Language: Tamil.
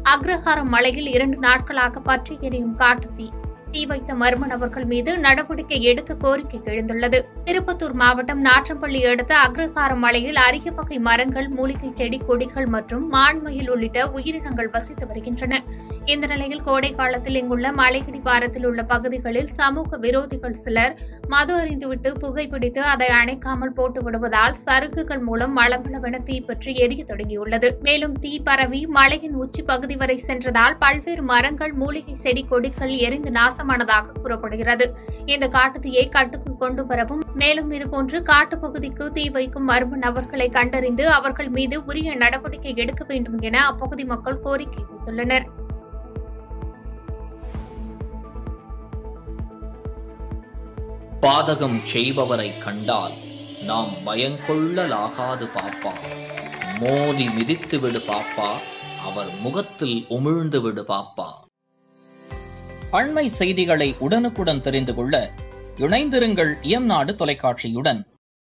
அக்ரஹாரம் மலையில் இரண்டு நாட்களாக பற்றி எரியும் காட்டுத்தீ தீ வைத்த மர்ம நபர்கள் மீது நடவடிக்கை எடுக்க கோரிக்கை எழுந்துள்ளது திருப்பத்தூர் மாவட்டம் நாற்றம்பள்ளி அடுத்த அக்ரஹாரம் மலையில் அரிய வகை மரங்கள் மூலிகை செடி கொடிகள் மற்றும் மான்மயில் உள்ளிட்ட உயிரினங்கள் வசித்து வருகின்றன இந்த நிலையில் கோடை காலத்தில் இங்குள்ள மலையடிவாரத்தில் உள்ள பகுதிகளில் சமூக விரோதிகள் சிலர் மது அறிந்துவிட்டு புகைப்பிடித்து அதை அணைக்காமல் போட்டு விடுவதால் சருகுகள் மூலம் மளமளவென தீப்பற்றி எரிய தொடங்கியுள்ளது மேலும் தீ பரவி மலையின் உச்சி பகுதி வரை சென்றதால் பல்வேறு மரங்கள் மூலிகை செடி கொடிகள் எரிந்து நாசமானதாக கூறப்படுகிறது இந்த காட்டுத்தீயை கட்டுக்குள் கொண்டு வரவும் மேலும் இதுபோன்று காட்டுப்பகுதிக்கு தீ வைக்கும் மர்ம நபர்களை கண்டறிந்து அவர்கள் மீது உரிய நடவடிக்கை எடுக்க வேண்டும் என அப்பகுதி மக்கள் கோரிக்கை வைத்துள்ளனர் பாதகம் செய்பவரை கண்டால் நாம் பயங்கொள்ளலாகாது பாப்பா மோதி மிதித்து விடு பாப்பா அவர் முகத்தில் உமிழ்ந்து விடு பாப்பா அண்மை செய்திகளை உடனுக்குடன் தெரிந்து கொள்ள இணைந்திருங்கள் இயம்நாடு தொலைக்காட்சியுடன்